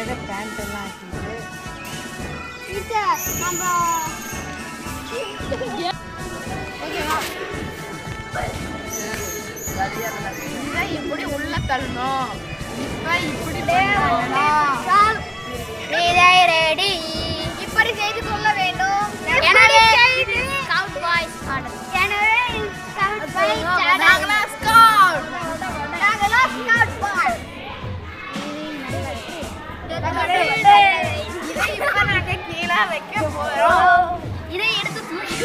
அழகாக பேண்ட் எல்லாம் ஆக்கிட்டு நம்ம இதை இப்படி உள்ள தள்ளணும் இப்ப இப்படி ரெடி இப்படி செய்து கொள்ள வேண்டும் எனவே ஸ்கவுட் பாய்ஸ் எனவே ஸ்கவுட் பாய்ஸ் நாங்களா ஸ்கவுட் நாங்களாம் ஸ்கவுட் பாய்ஸ் இதை இப்ப நாங்க கீழே வைக்க போறோம் இதை எடுத்து தூக்கி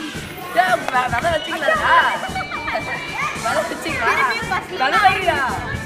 நல்லா வச்சுக்கலாம் நல்லா வச்சுக்கலாம் நல்லா வைக்கிறா